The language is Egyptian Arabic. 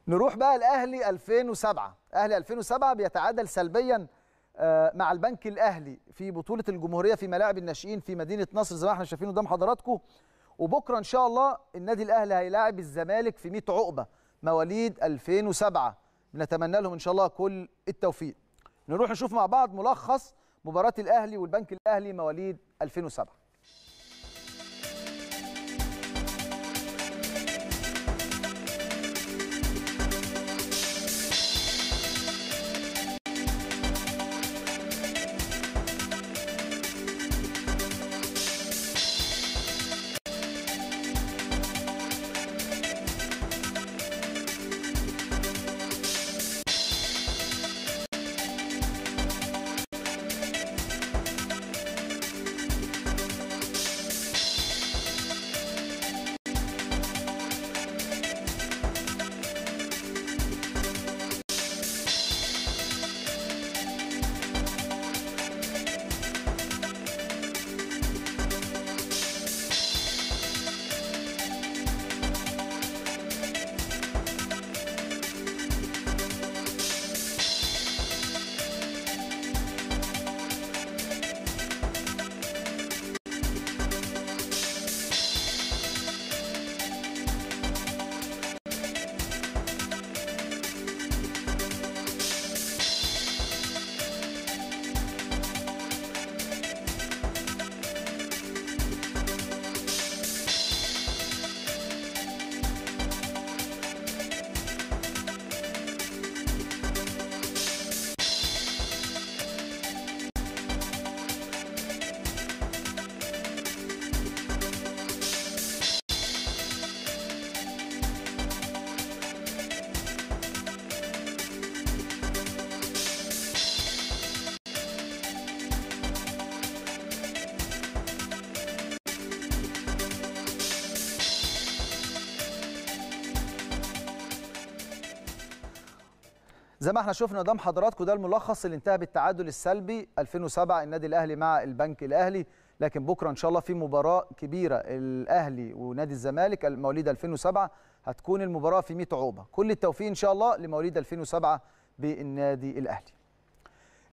نروح بقى الاهلي 2007 اهلي 2007 بيتعادل سلبيا آه، مع البنك الاهلي في بطوله الجمهوريه في ملاعب الناشئين في مدينه نصر زي ما احنا شايفين قدام حضراتكم وبكره ان شاء الله النادي الاهلي هيلاعب الزمالك في 100 عقبه مواليد 2007 بنتمنى لهم ان شاء الله كل التوفيق نروح نشوف مع بعض ملخص مباراه الاهلي والبنك الاهلي مواليد 2007 زي ما احنا شفنا قدام حضراتكم ده الملخص اللي انتهى بالتعادل السلبي 2007 النادي الاهلي مع البنك الاهلي لكن بكره ان شاء الله في مباراه كبيره الاهلي ونادي الزمالك مواليد 2007 هتكون المباراه في 100 عقبه كل التوفيق ان شاء الله لمواليد 2007 بالنادي الاهلي